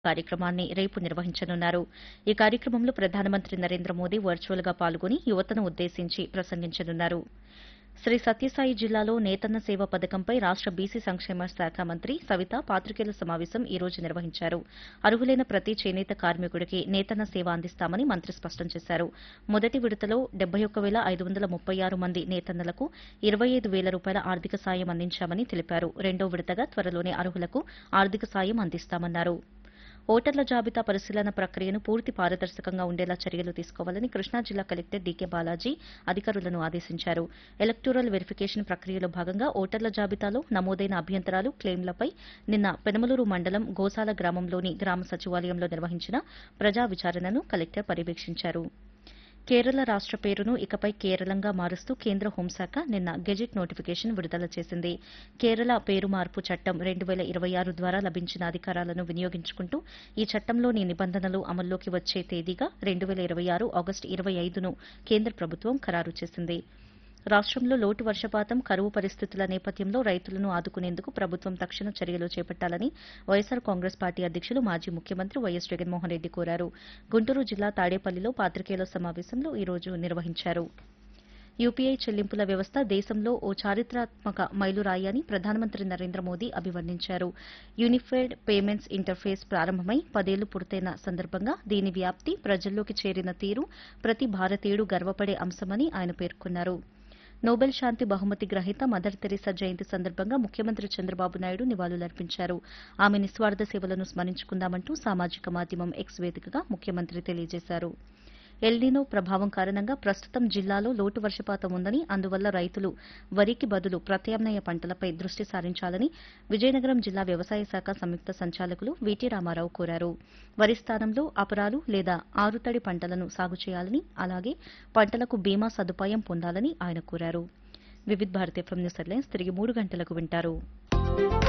కార్యక్రమాన్ని రేపు నిర్వహించనున్నారు ఈ కార్యక్రమంలో ప్రధానమంత్రి నరేంద్ర మోదీ వర్చువల్ గా పాల్గొని యువతను ఉద్దేశించి ప్రసంగించనున్నారు శ్రీ సత్యసాయి జిల్లాలో నేతన్న సేవ పథకంపై రాష్ట బీసీ సంక్షేమ శాఖ మంత్రి సవిత పాత్రికేయుల సమావేశం ఈ రోజు నిర్వహించారు అర్హులైన ప్రతి చేనేత కార్మికుడికి నేతన్న సేవ అందిస్తామని మంత్రి స్పష్టం చేశారు మొదటి విడతలో డెబ్బై ఒక్క వేల ఐదు వందల ముప్పై ఆరు మంది నేతన్నలకు ఇరవై ఐదు వేల రూపాయల ఆర్థిక సాయం అందించామని తెలిపారు రెండో విడతగా త్వరలోనే అర్హులకు ఆర్థిక సాయం అందిస్తామన్నారు ఓటర్ల జాబితా పరిశీలన ప్రక్రియను పూర్తి పారదర్శకంగా ఉండేలా చర్యలు తీసుకోవాలని కృష్ణా జిల్లా కలెక్టర్ డీకే బాలాజీ అధికారులను ఆదేశించారు ఎలక్టోరల్ వెరిఫికేషన్ ప్రక్రియలో భాగంగా ఓటర్ల జాబితాలో నమోదైన అభ్యంతరాలు క్లెయిమ్లపై నిన్న పెనమలూరు మండలం గోసాల గ్రామంలోని గ్రామ సచివాలయంలో నిర్వహించిన ప్రజా విచారణను కలెక్టర్ పర్యవేక్షించారు కేరళ రాష్ట పేరును ఇకపై కేరళంగా మారుస్తూ కేంద్ర హోంశాఖ నిన్న గెజిట్ నోటిఫికేషన్ విడుదల చేసింది కేరళ పేరు మార్పు చట్టం రెండు వేల ఇరవై ఆరు ద్వారా లభించిన అధికారాలను వినియోగించుకుంటూ ఈ చట్టంలోని నిబంధనలు అమల్లోకి వచ్చే తేదీగా రెండు వేల ఇరవై ఆరు ఆగస్టు ఇరవై ఐదును కేంద్ర ప్రభుత్వం ఖరారు చేసింది రాష్టంలో లోటు వర్షపాతం కరువు పరిస్థితుల నేపథ్యంలో రైతులను ఆదుకునేందుకు ప్రభుత్వం తక్షణ చర్యలు చేపట్టాలని వైఎస్సార్ కాంగ్రెస్ పార్టీ అధ్యకులు మాజీ ముఖ్యమంత్రి వైఎస్ జగన్మోహన్ రెడ్డి కోరారు గుంటూరు జిల్లా తాడేపల్లిలో పాత్రికేయుల సమావేశంలో ఈ రోజు నిర్వహించారు యూపీఐ చెల్లింపుల వ్యవస్థ దేశంలో ఓ చారిత్రాత్మక మైలురాయి అని ప్రధానమంత్రి నరేంద్ర మోదీ అభివర్ణించారు యూనిఫైడ్ పేమెంట్స్ ఇంటర్ఫేస్ ప్రారంభమై పదేళ్లు పూర్తయిన సందర్భంగా దీని వ్యాప్తి ప్రజల్లోకి చేరిన తీరు ప్రతి భారతీయుడు గర్వపడే అంశమని ఆయన పేర్కొన్నారు నోబెల్ శాంతి బహుమతి గ్రహీత మదర్ తెరీసా జయంతి సందర్భంగా ముఖ్యమంత్రి చంద్రబాబు నాయుడు నివాళులర్పించారు ఆమె నిస్వార్థ సేవలను స్మరించుకుందామంటూ సామాజిక మాధ్యమం ఎక్స్ వేదికగా ముఖ్యమంత్రి తెలియజేశారు ఎల్నినో ప్రభావం కారణంగా ప్రస్తుతం జిల్లాలో లోటు వర్షపాతం ఉందని అందువల్ల రైతులు వరికి బదులు ప్రత్యామ్నాయ పంటలపై దృష్టి సారించాలని విజయనగరం జిల్లా వ్యవసాయ శాఖ సంయుక్త సంచాలకులు వీటి రామారావు కోరారు వరి స్థానంలో అపరాలు లేదా ఆరుతడి పంటలను సాగు చేయాలని అలాగే పంటలకు బీమా సదుపాయం పొందాలని ఆయన కోరారు వివిధ భారతీయ న్యూస్ హెడ్లైన్స్ తిరిగి మూడు గంటలకు వింటారు